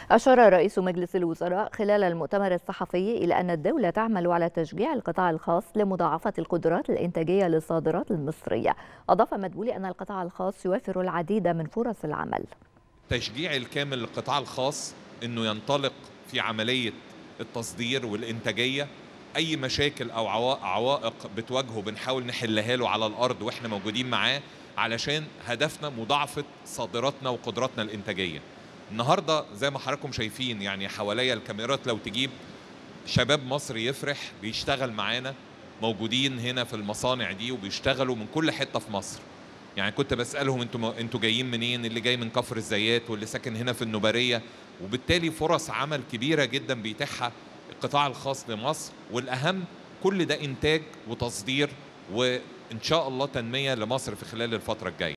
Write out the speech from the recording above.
أشار رئيس مجلس الوزراء خلال المؤتمر الصحفي إلى أن الدولة تعمل على تشجيع القطاع الخاص لمضاعفة القدرات الإنتاجية للصادرات المصرية أضاف مدبولي أن القطاع الخاص يوفر العديد من فرص العمل تشجيع الكامل للقطاع الخاص انه ينطلق في عمليه التصدير والانتاجيه اي مشاكل او عوائق بتواجهه بنحاول نحلها له على الارض واحنا موجودين معاه علشان هدفنا مضاعفه صادراتنا وقدراتنا الانتاجيه النهارده زي ما حضراتكم شايفين يعني حواليا الكاميرات لو تجيب شباب مصر يفرح بيشتغل معانا موجودين هنا في المصانع دي وبيشتغلوا من كل حته في مصر يعني كنت بسالهم انتوا انتوا جايين منين اللي جاي من كفر الزيات واللي ساكن هنا في النوباريه وبالتالي فرص عمل كبيره جدا بيتيحها القطاع الخاص لمصر والاهم كل ده انتاج وتصدير وان شاء الله تنميه لمصر في خلال الفتره الجايه